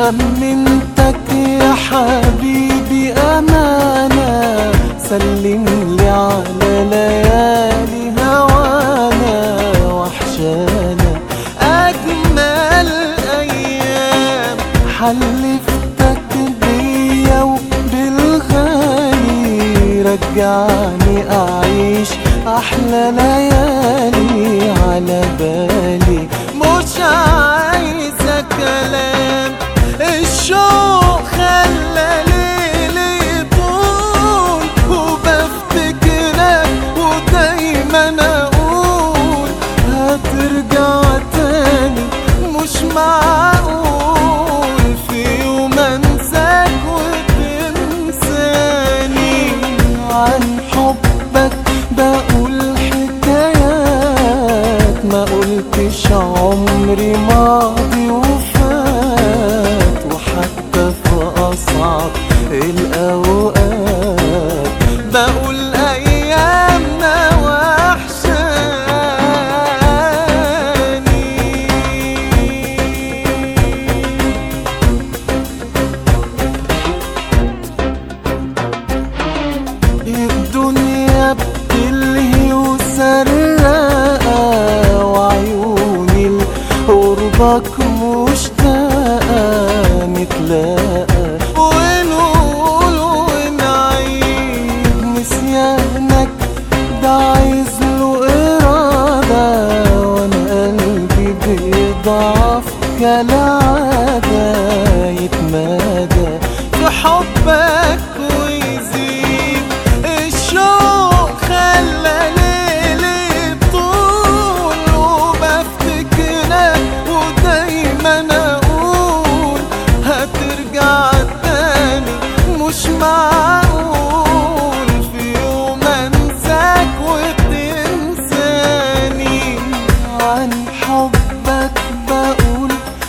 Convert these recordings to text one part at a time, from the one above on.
أمنتك يا حبيبي أمانة سلم لي على ليالي هوانا وحشانا أجمل أيام حلفتك بيا وبالغالي رجعني أعيش أحلى ليالي على بالي مش عايزة كلام الشوق خلى ليلي يطول وبفتكرك ودايما اقول هترجع تاني مش معقول في يوم انساك وتنساني عن حبك بقول حكايات ما قلتش عمري ماضي وفات وحتى في أصعب الأوقات بقول أيامنا وحشاني الدنيا بتلهي وسرقة وعيوني لقربك مشتاقة نتلاقى ونقول ونعيد نسيانك ده عايز له إرادة وأنا قلبي بيضعف كالعادة يتمادى في حبك ويزيد الشوق خلى ليلي طول وبفتكرك ودايما اقول هترجع تاني مش معقول في يوم انساك وتنساني عن حبك بقول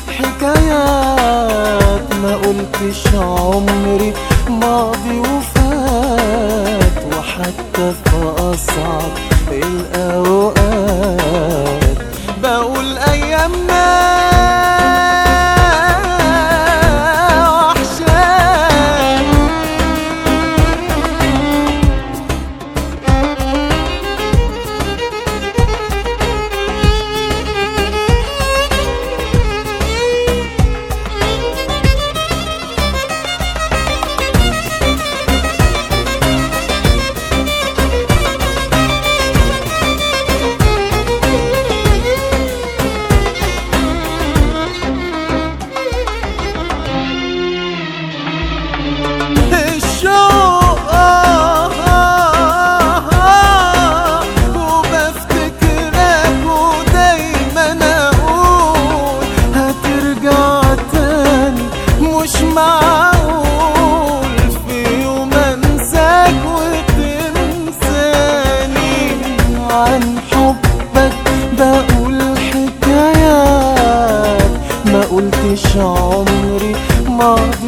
حكايات ما قلتش عمري ماضي وفات وحتى في أصعب الأوقات بقول أيامنا وحشاني الشوق آه آه آه وبفتكرك ودايما اقول هترجع تاني مش معقول في يوم انساك وتنساني عن حبك بقول حكايات ما قلتش عمري ماضي